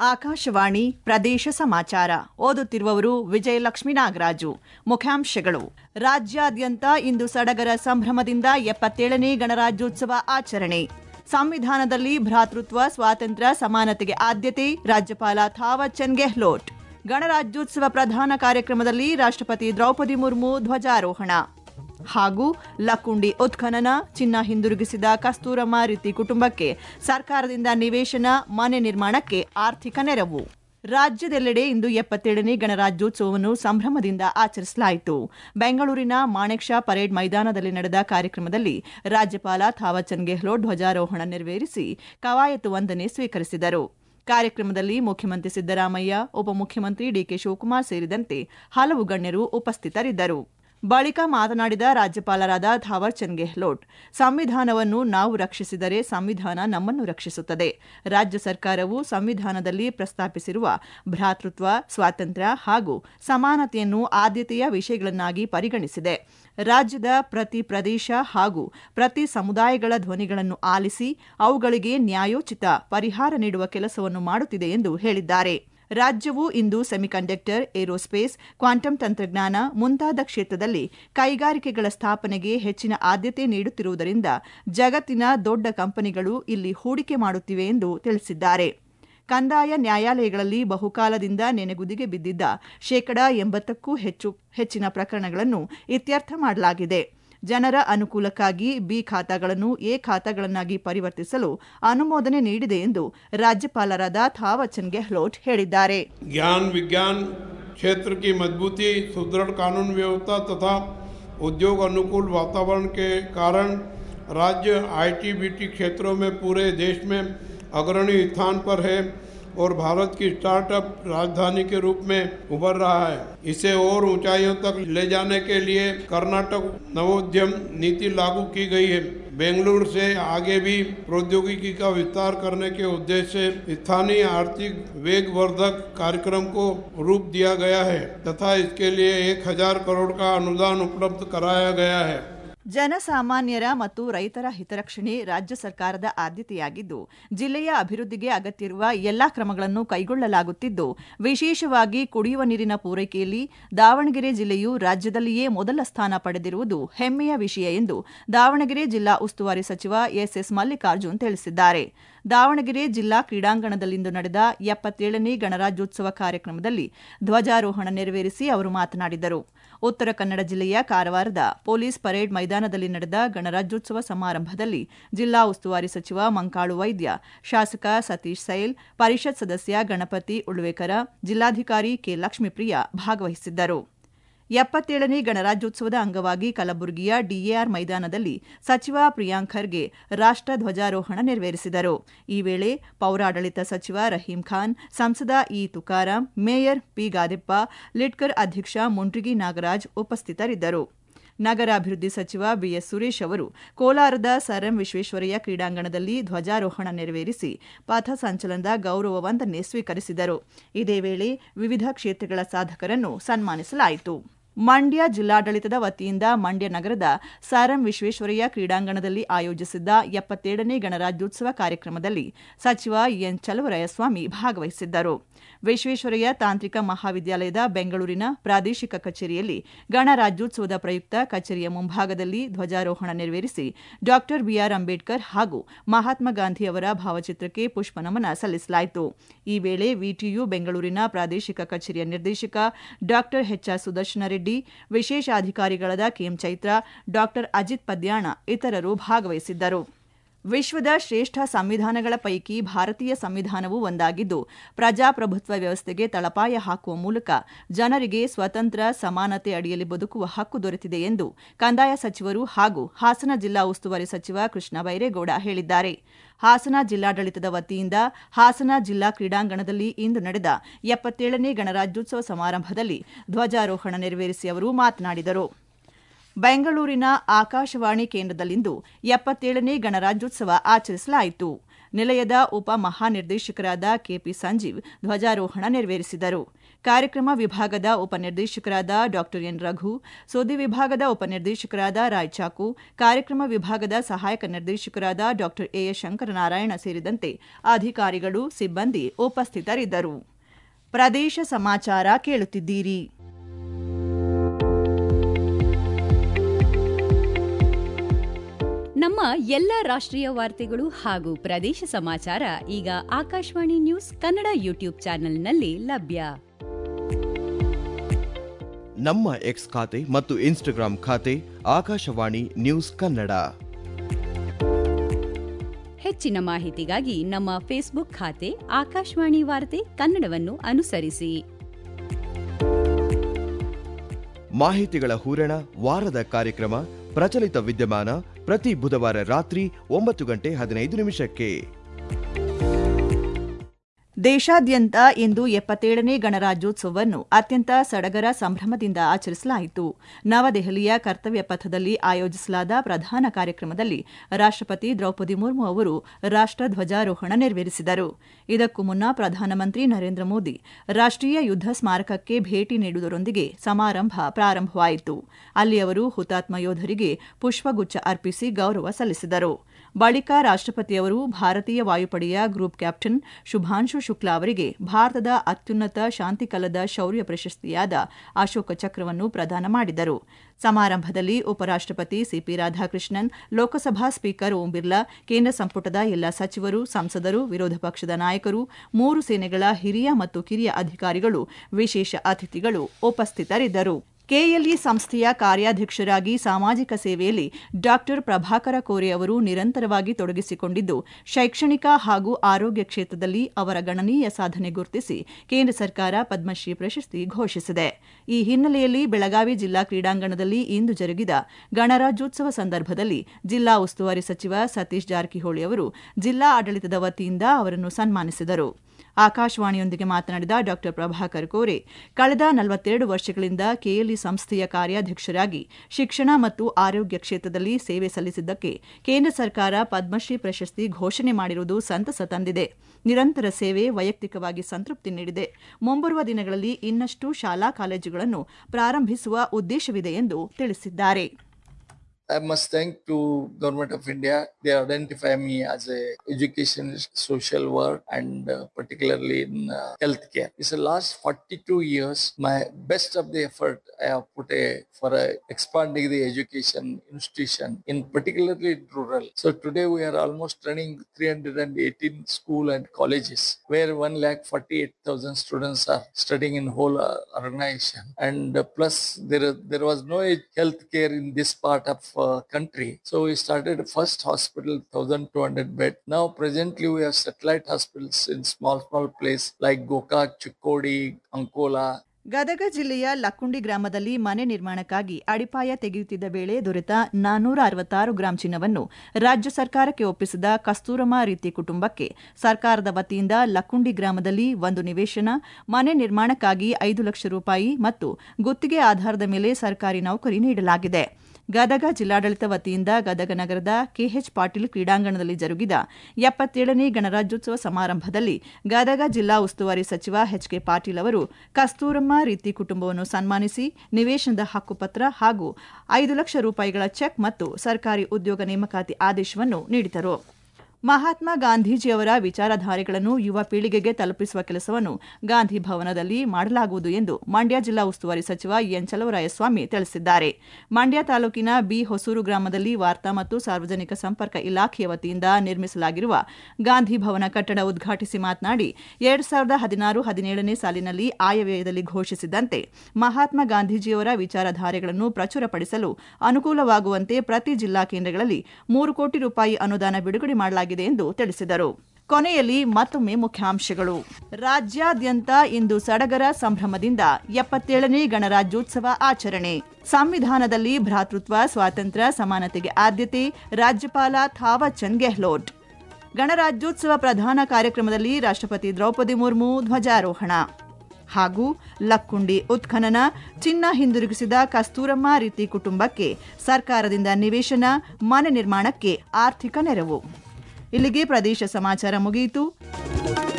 ಆಕಾಶವಾಣಿ ಪ್ರದೇಶ ಸಮಾಚಾರ ಓದುತ್ತಿರುವವರು ವಿಜಯಲಕ್ಷ್ಮಿ ನಾಗರಾಜು ಮುಖ್ಯಾಂಶಗಳು ರಾಜ್ಯಾದ್ಯಂತ ಇಂದು ಸಡಗರ ಸಂಭ್ರಮದಿಂದ ಎಪ್ಪತ್ತೇಳನೇ ಗಣರಾಜ್ಯೋತ್ಸವ ಆಚರಣೆ ಸಂವಿಧಾನದಲ್ಲಿ ಭ್ರಾತೃತ್ವ ಸ್ವಾತಂತ್ರ್ಯ ಸಮಾನತೆಗೆ ಆದ್ಯತೆ ರಾಜ್ಯಪಾಲ ಥಾವರ್ಚಂದ್ ಗೆಹ್ಲೋಟ್ ಗಣರಾಜ್ಯೋತ್ಸವ ಪ್ರಧಾನ ಕಾರ್ಯಕ್ರಮದಲ್ಲಿ ರಾಷ್ಟ್ರಪತಿ ದ್ರೌಪದಿ ಮುರ್ಮು ಧ್ವಜಾರೋಹಣ ಹಾಗೂ ಲಕ್ಕುಂಡಿ ಉತ್ಖನನ ಚಿನ್ನ ಹಿಂದಿರುಗಿಸಿದ ಕಸ್ತೂರಮ್ಮ ರೀತಿ ಕುಟುಂಬಕ್ಕೆ ಸರ್ಕಾರದಿಂದ ನಿವೇಶನ ಮನೆ ನಿರ್ಮಾಣಕ್ಕೆ ಆರ್ಥಿಕ ನೆರವು ರಾಜ್ಯದೆಲ್ಲೆಡೆ ಇಂದು ಎಪ್ಪತ್ತೇಳನೇ ಗಣರಾಜ್ಯೋತ್ಸವವನ್ನು ಸಂಭ್ರಮದಿಂದ ಆಚರಿಸಲಾಯಿತು ಬೆಂಗಳೂರಿನ ಮಾಣೆಕ್ ಶಾ ಪರೇಡ್ ಮೈದಾನದಲ್ಲಿ ನಡೆದ ಕಾರ್ಯಕ್ರಮದಲ್ಲಿ ರಾಜ್ಯಪಾಲ ಥಾವರ್ಚಂದ್ ಗೆಹ್ಲೋಟ್ ಧ್ವಜಾರೋಹಣ ನೆರವೇರಿಸಿ ಕವಾಯತು ವಂದನೆ ಸ್ವೀಕರಿಸಿದರು ಕಾರ್ಯಕ್ರಮದಲ್ಲಿ ಮುಖ್ಯಮಂತ್ರಿ ಸಿದ್ದರಾಮಯ್ಯ ಉಪಮುಖ್ಯಮಂತ್ರಿ ಡಿಕೆ ಶಿವಕುಮಾರ್ ಸೇರಿದಂತೆ ಹಲವು ಗಣ್ಯರು ಉಪಸ್ಥಿತರಿದ್ದರು ಬಳಿಕ ಮಾತನಾಡಿದ ರಾಜ್ಯಪಾಲರಾದ ಥಾವರ್ಚಂದ್ ಗೆಹ್ಲೋಟ್ ಸಂವಿಧಾನವನ್ನು ನಾವು ರಕ್ಷಿಸಿದರೆ ಸಂವಿಧಾನ ನಮ್ಮನ್ನು ರಕ್ಷಿಸುತ್ತದೆ ರಾಜ್ಯ ಸರ್ಕಾರವು ಸಂವಿಧಾನದಲ್ಲಿ ಪ್ರಸ್ತಾಪಿಸಿರುವ ಭ್ರಾತೃತ್ವ ಸ್ವಾತಂತ್ರ್ಯ ಹಾಗೂ ಸಮಾನತೆಯನ್ನು ಆದ್ಯತೆಯ ವಿಷಯಗಳನ್ನಾಗಿ ಪರಿಗಣಿಸಿದೆ ರಾಜ್ಯದ ಪ್ರತಿ ಪ್ರದೇಶ ಹಾಗೂ ಪ್ರತಿ ಸಮುದಾಯಗಳ ಧ್ವನಿಗಳನ್ನು ಆಲಿಸಿ ಅವುಗಳಿಗೆ ನ್ಯಾಯೋಚಿತ ಪರಿಹಾರ ನೀಡುವ ಕೆಲಸವನ್ನು ಮಾಡುತ್ತಿದೆ ಎಂದು ಹೇಳಿದ್ದಾರೆ ರಾಜ್ಯವು ಇಂದು ಸೆಮಿಕಂಡಕ್ಟರ್ ಏರೋಸ್ಪೇಸ್ ಕ್ವಾಂಟಮ್ ತಂತ್ರಜ್ಞಾನ ಮುಂತಾದ ಕ್ಷೇತ್ರದಲ್ಲಿ ಕೈಗಾರಿಕೆಗಳ ಸ್ಥಾಪನೆಗೆ ಹೆಚ್ಚಿನ ಆದ್ಯತೆ ನೀಡುತ್ತಿರುವುದರಿಂದ ಜಗತ್ತಿನ ದೊಡ್ಡ ಕಂಪನಿಗಳು ಇಲ್ಲಿ ಹೂಡಿಕೆ ಮಾಡುತ್ತಿವೆ ಎಂದು ತಿಳಿಸಿದ್ದಾರೆ ಕಂದಾಯ ನ್ಯಾಯಾಲಯಗಳಲ್ಲಿ ಬಹುಕಾಲದಿಂದ ನೆನೆಗುದಿಗೆ ಬಿದ್ದಿದ್ದ ಶೇಕಡಾ ಎಂಬತ್ತಕ್ಕೂ ಹೆಚ್ಚು ಹೆಚ್ಚಿನ ಪ್ರಕರಣಗಳನ್ನು ಇತ್ಯರ್ಥ ಮಾಡಲಾಗಿದೆ ಜನರ ಅನುಕೂಲಕ್ಕಾಗಿ ಬಿ ಖಾತಾಗಳನ್ನು ಎ ಖಾತಾಗಳನ್ನಾಗಿ ಪರಿವರ್ತಿಸಲು ಅನುಮೋದನೆ ನೀಡಿದೆ ಎಂದು ರಾಜ್ಯಪಾಲರಾದ ಥಾವರ್ಚಂದ್ ಗೆಹ್ಲೋಟ್ ಹೇಳಿದ್ದಾರೆ ज्ञान विज्ञान क्षेत्र की मजबूती सुदृढ़ कानून व्यवस्था तथा उद्योग अनुकूल वातावरण के कारण राज्य आईटी बीटी क्षेत्रों में पूरे देश में अग्रणी स्थान पर है और भारत की स्टार्टअप राजधानी के रूप में उभर रहा है इसे और ऊंचाइयों तक ले जाने के लिए कर्नाटक नवोद्यम नीति लागू की गई है बेंगलुरु से आगे भी प्रौद्योगिकी का विस्तार करने के उद्देश्य से स्थानीय आर्थिक वेगवर्धक कार्यक्रम को रूप दिया गया है तथा इसके लिए एक हजार करोड़ का अनुदान उपलब्ध कराया गया है ಜನಸಾಮಾನ್ಯರ ಮತ್ತು ರೈತರ ಹಿತರಕ್ಷಣೆ ರಾಜ್ಯ ಸರ್ಕಾರದ ಆದ್ಯತೆಯಾಗಿದ್ದು ಜಿಲ್ಲೆಯ ಅಭಿವೃದ್ಧಿಗೆ ಅಗತ್ಯವಿರುವ ಎಲ್ಲಾ ಕ್ರಮಗಳನ್ನು ಕೈಗೊಳ್ಳಲಾಗುತ್ತಿದ್ದು ವಿಶೇಷವಾಗಿ ಕುಡಿಯುವ ನೀರಿನ ಪೂರೈಕೆಯಲ್ಲಿ ದಾವಣಗೆರೆ ಜಿಲ್ಲೆಯು ರಾಜ್ಯದಲ್ಲಿಯೇ ಮೊದಲ ಸ್ಥಾನ ಪಡೆದಿರುವುದು ಹೆಮ್ಮೆಯ ವಿಷಯ ಎಂದು ದಾವಣಗೆರೆ ಜಿಲ್ಲಾ ಉಸ್ತುವಾರಿ ಸಚಿವ ಎಸ್ಎಸ್ ಮಲ್ಲಿಕಾರ್ಜುನ್ ತಿಳಿಸಿದ್ದಾರೆ ದಾವಣಗೆರೆ ಜಿಲ್ಲಾ ಕ್ರೀಡಾಂಗಣದಲ್ಲಿಂದು ನಡೆದ ಎಪ್ಪತ್ತೇಳನೇ ಗಣರಾಜ್ಯೋತ್ಸವ ಕಾರ್ಯಕ್ರಮದಲ್ಲಿ ಧ್ವಜಾರೋಹಣ ನೆರವೇರಿಸಿ ಅವರು ಮಾತನಾಡಿದರು ಉತ್ತರ ಕನ್ನಡ ಜಿಲ್ಲೆಯ ಕಾರವಾರದ ಪೊಲೀಸ್ ಪರೇಡ್ ಮೈದಾನದಲ್ಲಿ ನಡೆದ ಗಣರಾಜ್ಯೋತ್ಸವ ಸಮಾರಂಭದಲ್ಲಿ ಜಿಲ್ಲಾ ಉಸ್ತುವಾರಿ ಸಚಿವ ಮಂಕಾಳು ವೈದ್ಯ ಶಾಸಕ ಸತೀಶ್ ಸೈಲ್ ಪರಿಷತ್ ಸದಸ್ಯ ಗಣಪತಿ ಉಳ್ವೇಕರ ಜಿಲ್ಲಾಧಿಕಾರಿ ಕೆ ಲಕ್ಷ್ಮೀಪ್ರಿಯ ಭಾಗವಹಿಸಿದ್ದರು ಎಪ್ಪತ್ತೇಳನೇ ಗಣರಾಜ್ಯೋತ್ಸವದ ಅಂಗವಾಗಿ ಕಲಬುರಗಿಯ ಡಿಎಆರ್ ಮೈದಾನದಲ್ಲಿ ಸಚಿವ ಪ್ರಿಯಾಂಕ್ ಖರ್ಗೆ ರಾಷ್ಟ ಧ್ವಜಾರೋಹಣ ನೆರವೇರಿಸಿದರು ಈ ವೇಳೆ ಪೌರಾಡಳಿತ ಸಚಿವ ರಹೀಂ ಖಾನ್ ಸಂಸದ E Tukaram mayor P Gadeppa Lidkar ಅಧ್ಯಕ್ಷ ಮುಂಡ್ರಿಗಿ ನಾಗರಾಜ್ ಉಪಸ್ಥಿತರಿದ್ದರು ನಗರಾಭಿವೃದ್ಧಿ ಸಚಿವ ಬಿಎಸ್ ಸುರೇಶ್ ಅವರು ಕೋಲಾರದ ಸರ್ ಎಂ ವಿಶ್ವೇಶ್ವರಯ್ಯ ಕ್ರೀಡಾಂಗಣದಲ್ಲಿ ಧ್ವಜಾರೋಹಣ ನೆರವೇರಿಸಿ ಪಥ ಸಂಚಲನದ ಗೌರವ ವಂದನೆ ಸ್ವೀಕರಿಸಿದರು ಇದೇ ವೇಳೆ ವಿವಿಧ ಕ್ಷೇತ್ರಗಳ ಸಾಧಕರನ್ನು ಸನ್ಮಾನಿಸಲಾಯಿತು ಮಂಡ್ಯ ಜಿಲ್ಲಾಡಳಿತದ ವತಿಯಿಂದ ಮಂಡ್ಯ ನಗರದ ಸರ್ ಎಂ ವಿಶ್ವೇಶ್ವರಯ್ಯ ಕ್ರೀಡಾಂಗಣದಲ್ಲಿ ಆಯೋಜಿಸಿದ್ದ ಎಪ್ಪತ್ತೇಳನೇ ಗಣರಾಜ್ಯೋತ್ಸವ ಕಾರ್ಯಕ್ರಮದಲ್ಲಿ ಸಚಿವ ಎನ್ ಚಲುವರಾಯಸ್ವಾಮಿ ಭಾಗವಹಿಸಿದ್ದರು ವಿಶ್ವೇಶ್ವರಯ್ಯ ತಾಂತ್ರಿಕ ಮಹಾವಿದ್ಯಾಲಯದ ಬೆಂಗಳೂರಿನ ಪ್ರಾದೇಶಿಕ ಕಚೇರಿಯಲ್ಲಿ ಗಣರಾಜ್ಯೋತ್ಸವದ ಪ್ರಯುಕ್ತ ಕಚೇರಿಯ ಮುಂಭಾಗದಲ್ಲಿ ಧ್ವಜಾರೋಹಣ ನೆರವೇರಿಸಿ ಡಾ ಬಿಆರ್ ಅಂಬೇಡ್ಕರ್ ಹಾಗೂ ಮಹಾತ್ಮ ಗಾಂಧಿ ಅವರ ಭಾವಚಿತ್ರಕ್ಕೆ ಪುಷ್ಪನಮನ ಸಲ್ಲಿಸಲಾಯಿತು ಈ ವೇಳೆ ವಿಟಿಯು ಬೆಂಗಳೂರಿನ ಪ್ರಾದೇಶಿಕ ಕಚೇರಿಯ ನಿರ್ದೇಶಕ ಡಾ ಎಚ್ಆರ್ ಸುದರ್ಶನ ರೆಡ್ಡಿ ವಿಶೇಷ ಅಧಿಕಾರಿಗಳಾದ ಕೆಎಂ ಚೈತ್ರ ಡಾ ಅಜಿತ್ ಪದ್ಯಾಣ ಇತರರು ಭಾಗವಹಿಸಿದ್ದರು ವಿಶ್ವದ ಶ್ರೇಷ್ಠ ಸಂವಿಧಾನಗಳ ಪೈಕಿ ಭಾರತೀಯ ಸಂವಿಧಾನವೂ ಒಂದಾಗಿದ್ದು ಪ್ರಜಾಪ್ರಭುತ್ವ ವ್ಯವಸ್ಥೆಗೆ ತಳಪಾಯ ಹಾಕುವ ಮೂಲಕ ಜನರಿಗೆ ಸ್ವತಂತ್ರ ಸಮಾನತೆ ಅಡಿಯಲ್ಲಿ ಬದುಕುವ ಹಕ್ಕು ದೊರೆತಿದೆ ಎಂದು ಕಂದಾಯ ಸಚಿವರು ಹಾಗೂ ಹಾಸನ ಜಿಲ್ಲಾ ಉಸ್ತುವಾರಿ ಸಚಿವ ಕೃಷ್ಣ ಬೈರೇಗೌಡ ಹೇಳಿದ್ದಾರೆ ಹಾಸನ ಜಿಲ್ಲಾಡಳಿತದ ವತಿಯಿಂದ ಹಾಸನ ಜಿಲ್ಲಾ ಕ್ರೀಡಾಂಗಣದಲ್ಲಿ ಇಂದು ನಡೆದ ಎಪ್ಪತ್ತೇಳನೇ ಗಣರಾಜ್ಯೋತ್ಸವ ಸಮಾರಂಭದಲ್ಲಿ ಧ್ವಜಾರೋಹಣ ನೆರವೇರಿಸಿ ಅವರು ಮಾತನಾಡಿದರು ಬೆಂಗಳೂರಿನ ಆಕಾಶವಾಣಿ ಕೇಂದ್ರದಲ್ಲಿಂದು ಎಪ್ಪತ್ತೇಳನೇ ಗಣರಾಜ್ಯೋತ್ಸವ ಆಚರಿಸಲಾಯಿತು ನಿಲಯದ ಉಪ ಮಹಾನಿರ್ದೇಶಕರಾದ ಕೆಪಿ ಸಂಜೀವ್ ಧ್ವಜಾರೋಹಣ ನೆರವೇರಿಸಿದರು ಕಾರ್ಯಕ್ರಮ ವಿಭಾಗದ ಉಪನಿರ್ದೇಶಕರಾದ ಡಾ ಎನ್ ರಘು ಸುದ್ದಿ ವಿಭಾಗದ ಉಪನಿರ್ದೇಶಕರಾದ ರಾಯ್ ಚಾಕು ಕಾರ್ಯಕ್ರಮ ವಿಭಾಗದ ಸಹಾಯಕ ನಿರ್ದೇಶಕರಾದ ಡಾ ಎಎಸ್ ಶಂಕರನಾರಾಯಣ ಸೇರಿದಂತೆ ಅಧಿಕಾರಿಗಳು ಸಿಬ್ಬಂದಿ ಉಪಸ್ಥಿತರಿದ್ದರು ಪ್ರದೇಶ ಸಮಾಚಾರ ಕೇಳುತ್ತಿದ್ದೀರಿ ನಮ್ಮ ಎಲ್ಲ ರಾಷ್ಟ್ರೀಯ ವಾರ್ತೆಗಳು ಹಾಗೂ ಪ್ರದೇಶ ಸಮಾಚಾರ ಈಗ ಆಕಾಶವಾಣಿ ನ್ಯೂಸ್ ಕನ್ನಡ ಯೂಟ್ಯೂಬ್ ಚಾನೆಲ್ನಲ್ಲಿ ಲಭ್ಯ ನಮ್ಮ ಎಕ್ಸ್ ಖಾತೆ ಮತ್ತು ಇನ್ಸ್ಟಾಗ್ರಾಂ ಖಾತೆ ಆಕಾಶವಾಣಿ ನ್ಯೂಸ್ ಕನ್ನಡ ಹೆಚ್ಚಿನ ಮಾಹಿತಿಗಾಗಿ ನಮ್ಮ ಫೇಸ್ಬುಕ್ ಖಾತೆ ಆಕಾಶವಾಣಿ ವಾರ್ತೆ ಕನ್ನಡವನ್ನು ಅನುಸರಿಸಿ ಮಾಹಿತಿಗಳ ಹೂರಣ ವಾರದ ಕಾರ್ಯಕ್ರಮ ಪ್ರಚಲಿತ ವಿದ್ಯಮಾನ ಪ್ರತಿ ಬುಧವಾರ ರಾತ್ರಿ ಒಂಬತ್ತು ಗಂಟೆ ಹದಿನೈದು ನಿಮಿಷಕ್ಕೆ ದೇಶಾದ್ಯಂತ ಇಂದು ಎಪ್ಪತ್ತೇಳನೇ ಗಣರಾಜ್ಯೋತ್ಸವವನ್ನು ಅತ್ಯಂತ ಸಡಗರ ಸಂಭ್ರಮದಿಂದ ಆಚರಿಸಲಾಯಿತು ನವದೆಹಲಿಯ ಕರ್ತವ್ಯ ಪಥದಲ್ಲಿ ಆಯೋಜಿಸಲಾದ ಪ್ರಧಾನ ಕಾರ್ಯಕ್ರಮದಲ್ಲಿ ರಾಷ್ಟ್ರಪತಿ ದ್ರೌಪದಿ ಮುರ್ಮು ಅವರು ರಾಷ್ಟ್ರಧ್ವಜಾರೋಹಣ ನೆರವೇರಿಸಿದರು ಇದಕ್ಕೂ ಮುನ್ನ ಪ್ರಧಾನಮಂತ್ರಿ ನರೇಂದ್ರ ಮೋದಿ ರಾಷ್ಟ್ರೀಯ ಯುದ್ಧ ಸ್ಮಾರಕಕ್ಕೆ ಭೇಟಿ ನೀಡುವುದರೊಂದಿಗೆ ಸಮಾರಂಭ ಪ್ರಾರಂಭವಾಯಿತು ಅಲ್ಲಿ ಅವರು ಹುತಾತ್ಮ ಯೋಧರಿಗೆ ಪುಷ್ಪಗುಚ್ಛ ಅರ್ಪಿಸಿ ಗೌರವ ಸಲ್ಲಿಸಿದರು ಬಳಿಕ ರಾಷ್ಟ್ರಪತಿಯವರು ಭಾರತೀಯ ವಾಯುಪಡೆಯ ಗ್ರೂಪ್ ಕ್ಯಾಪ್ಟನ್ ಶುಭಾಂಶು ಶುಕ್ಲಾ ಅವರಿಗೆ ಭಾರತದ ಅತ್ಯುನ್ನತ ಶಾಂತಿಕಲದ ಶೌರ್ಯ ಪ್ರಶಸ್ತಿಯಾದ ಅಶೋಕ ಚಕ್ರವನ್ನು ಪ್ರದಾನ ಮಾಡಿದರು ಸಮಾರಂಭದಲ್ಲಿ ಉಪರಾಷ್ಟ್ರಪತಿ ಸಿಪಿ ರಾಧಾಕೃಷ್ಣನ್ ಲೋಕಸಭಾ ಸ್ಪೀಕರ್ ಓಂ ಬಿರ್ಲಾ ಕೇಂದ್ರ ಸಂಪುಟದ ಎಲ್ಲ ಸಚಿವರು ಸಂಸದರು ವಿರೋಧ ಪಕ್ಷದ ನಾಯಕರು ಮೂರು ಸೇನೆಗಳ ಹಿರಿಯ ಮತ್ತು ಕಿರಿಯ ಅಧಿಕಾರಿಗಳು ವಿಶೇಷ ಅತಿಥಿಗಳು ಉಪಸ್ಥಿತರಿದ್ದರು ಕೆಎಲ್ಇ ಸಂಸ್ಥೆಯ ಕಾರ್ಯಾಧ್ಯಕ್ಷರಾಗಿ ಸಾಮಾಜಿಕ ಸೇವೆಯಲ್ಲಿ ಡಾಕ್ಟರ್ ಪ್ರಭಾಕರ ಕೋರೆ ಅವರು ನಿರಂತರವಾಗಿ ತೊಡಗಿಸಿಕೊಂಡಿದ್ದು ಶೈಕ್ಷಣಿಕ ಹಾಗೂ ಆರೋಗ್ಯ ಕ್ಷೇತ್ರದಲ್ಲಿ ಅವರ ಗಣನೀಯ ಸಾಧನೆ ಗುರುತಿಸಿ ಕೇಂದ್ರ ಸರ್ಕಾರ ಪದ್ಮಶ್ರೀ ಪ್ರಶಸ್ತಿ ಘೋಷಿಸಿದೆ ಈ ಹಿನ್ನೆಲೆಯಲ್ಲಿ ಬೆಳಗಾವಿ ಜಿಲ್ಲಾ ಕ್ರೀಡಾಂಗಣದಲ್ಲಿ ಇಂದು ಜರುಗಿದ ಗಣರಾಜ್ಯೋತ್ಸವ ಸಂದರ್ಭದಲ್ಲಿ ಜಿಲ್ಲಾ ಉಸ್ತುವಾರಿ ಸಚಿವ ಸತೀಶ್ ಜಾರಕಿಹೊಳಿ ಅವರು ಜಿಲ್ಲಾ ಆಡಳಿತದ ವತಿಯಿಂದ ಅವರನ್ನು ಸನ್ಮಾನಿಸಿದರು ಆಕಾಶವಾಣಿಯೊಂದಿಗೆ ಮಾತನಾಡಿದ ಡಾ ಪ್ರಭಾಕರ್ ಕೋರೆ ಕಳೆದ ನಲವತ್ತೆರಡು ವರ್ಷಗಳಿಂದ ಕೆಎಲ್ಇ ಸಂಸ್ಥೆಯ ಕಾರ್ಯಾಧ್ಯಕ್ಷರಾಗಿ ಶಿಕ್ಷಣ ಮತ್ತು ಆರೋಗ್ಯ ಕ್ಷೇತ್ರದಲ್ಲಿ ಸೇವೆ ಸಲ್ಲಿಸಿದ್ದಕ್ಕೆ ಕೇಂದ್ರ ಸರ್ಕಾರ ಪದ್ಮಶ್ರೀ ಪ್ರಶಸ್ತಿ ಘೋಷಣೆ ಮಾಡಿರುವುದು ಸಂತಸ ತಂದಿದೆ ನಿರಂತರ ಸೇವೆ ವೈಯಕ್ತಿಕವಾಗಿ ಸಂತೃಪ್ತಿ ನೀಡಿದೆ ಮುಂಬರುವ ದಿನಗಳಲ್ಲಿ ಇನ್ನಷ್ಟು ಶಾಲಾ ಕಾಲೇಜುಗಳನ್ನು ಪ್ರಾರಂಭಿಸುವ ಉದ್ದೇಶವಿದೆ ಎಂದು ತಿಳಿಸಿದ್ದಾರೆ I must thank to Government of India. They identify me as a education, social work, and uh, particularly in uh, healthcare. It's the last 42 years. My best of the effort I have put a, for uh, expanding the education institution, in particularly rural. So today we are almost running 318 school and colleges, where 1 lakh 48,000 students are studying in whole uh, organization. And uh, plus there there was no healthcare in this part of uh, country. So we started first hospital, 1200 bed. Now presently we have satellite hospitals in small, small place like Gokak, Chikkodi, Ankola, Gadag ಜಿಲ್ಲೆಯ ಲಕ್ಕುಂಡಿ ಗ್ರಾಮದಲ್ಲಿ ಮನೆ ನಿರ್ಮಾಣಕ್ಕಾಗಿ ಅಡಿಪಾಯ ತೆಗೆಯುತ್ತಿದ್ದ ವೇಳೆ ದೊರೆತ ನಾನ್ನೂರ ಅರವತ್ತಾರು gram ಚಿನ್ನವನ್ನು ರಾಜ್ಯ ಸರ್ಕಾರಕ್ಕೆ ಒಪ್ಪಿಸಿದ ಕಸ್ತೂರಮ್ಮ ರೀತಿ ಕುಟುಂಬಕ್ಕೆ ಸರ್ಕಾರದ ವತಿಯಿಂದ ಲಕ್ಕುಂಡಿ ಗ್ರಾಮದಲ್ಲಿ ಒಂದು ನಿವೇಶನ ಮನೆ ನಿರ್ಮಾಣಕ್ಕಾಗಿ ಐದು ಲಕ್ಷ ರೂಪಾಯಿ ಮತ್ತು ಗುತ್ತಿಗೆ ಆಧಾರದ ಮೇಲೆ ಸರ್ಕಾರಿ ನೌಕರಿ ನೀಡಲಾಗಿದೆ ಗದಗ ಜಿಲ್ಲಾಡಳಿತ ವತಿಯಿಂದ ಗದಗ ನಗರದ ಕೆಎಚ್ ಪಾಟೀಲ್ ಕ್ರೀಡಾಂಗಣದಲ್ಲಿ ಜರುಗಿದ ಎಪ್ಪತ್ತೇಳನೇ ಗಣರಾಜ್ಯೋತ್ಸವ ಸಮಾರಂಭದಲ್ಲಿ ಗದಗ ಜಿಲ್ಲಾ ಉಸ್ತುವಾರಿ ಸಚಿವ ಎಚ್ ಕೆ ಪಾಟೀಲ್ ಅವರು ಕಸ್ತೂರಮ್ಮ ರೀತಿ ಕುಟುಂಬವನ್ನು ಸನ್ಮಾನಿಸಿ ನಿವೇಶನದ ಹಕ್ಕುಪತ್ರ ಹಾಗೂ ಐದು ಲಕ್ಷ ರೂಪಾಯಿಗಳ ಚೆಕ್ ಮತ್ತು ಸರ್ಕಾರಿ ಉದ್ಯೋಗ ನೇಮಕಾತಿ ಆದೇಶವನ್ನು ನೀಡಿದರು ಮಹಾತ್ಮ ಗಾಂಧೀಜಿಯವರ ವಿಚಾರಧಾರೆಗಳನ್ನು ಯುವ ಪೀಳಿಗೆಗೆ ತಲುಪಿಸುವ ಕೆಲಸವನ್ನು ಗಾಂಧಿ ಭವನದಲ್ಲಿ ಮಾಡಲಾಗುವುದು ಎಂದು ಮಂಡ್ಯ ಜಿಲ್ಲಾ ಉಸ್ತುವಾರಿ ಸಚಿವ ಎನ್ ಚಲವರಾಯಸ್ವಾಮಿ ತಿಳಿಸಿದ್ದಾರೆ ಮಂಡ್ಯ ತಾಲೂಕಿನ ಬಿ ಹೊಸೂರು ಗ್ರಾಮದಲ್ಲಿ ವಾರ್ತಾ ಮತ್ತು ಸಾರ್ವಜನಿಕ ಸಂಪರ್ಕ ಇಲಾಖೆಯ ವತಿಯಿಂದ ನಿರ್ಮಿಸಲಾಗಿರುವ ಗಾಂಧಿ ಭವನ ಕಟ್ಟಡ ಉದ್ಘಾಟಿಸಿ ಮಾತನಾಡಿ ಎರಡ್ ಸಾವಿರದ ಹದಿನಾರು ಹದಿನೇಳನೇ ಸಾಲಿನಲ್ಲಿ ಆಯವ್ಯಯದಲ್ಲಿ ಘೋಷಿಸಿದಂತೆ ಮಹಾತ್ಮ ಗಾಂಧೀಜಿಯವರ ವಿಚಾರಧಾರೆಗಳನ್ನು ಪ್ರಚುರಪಡಿಸಲು ಅನುಕೂಲವಾಗುವಂತೆ ಪ್ರತಿ ಜಿಲ್ಲಾ ಕೇಂದ್ರಗಳಲ್ಲಿ ಮೂರು ಕೋಟಿ ರೂಪಾಯಿ ಅನುದಾನ ಬಿಡುಗಡೆ ಮಾಡಲಾಗಿದೆ ಎಂದು ತಿಳಿಸಿದರು ಕೊನೆಯಲ್ಲಿ ಮತ್ತೊಮ್ಮೆ ಮುಖ್ಯಾಂಶಗಳು ರಾಜ್ಯಾದ್ಯಂತ ಇಂದು ಸಡಗರ ಸಂಭ್ರಮದಿಂದ ಎಪ್ಪತ್ತೇಳನೇ ಗಣರಾಜ್ಯೋತ್ಸವ ಆಚರಣೆ ಸಂವಿಧಾನದಲ್ಲಿ ಭ್ರಾತೃತ್ವ ಸ್ವಾತಂತ್ರ್ಯ ಸಮಾನತೆಗೆ ಆದ್ಯತೆ ರಾಜ್ಯಪಾಲ ಥಾವರ್ಚಂದ್ ಗೆಹ್ಲೋಟ್ ಗಣರಾಜ್ಯೋತ್ಸವ ಪ್ರಧಾನ ಕಾರ್ಯಕ್ರಮದಲ್ಲಿ ರಾಷ್ಟ್ರಪತಿ ದ್ರೌಪದಿ ಮುರ್ಮು ಧ್ವಜಾರೋಹಣ ಹಾಗೂ ಲಕ್ಕುಂಡಿ ಉತ್ಖನನ ಚಿನ್ನ ಹಿಂದಿರುಗಿಸಿದ ಕಸ್ತೂರಮ್ಮ ರೀತಿ ಕುಟುಂಬಕ್ಕೆ ಸರ್ಕಾರದಿಂದ ನಿವೇಶನ ಮನೆ ನಿರ್ಮಾಣಕ್ಕೆ ಆರ್ಥಿಕ ನೆರವು ಇಲ್ಲಿಗೆ ಪ್ರದೇಶ ಸಮಾಚಾರ ಮುಗಿಯಿತು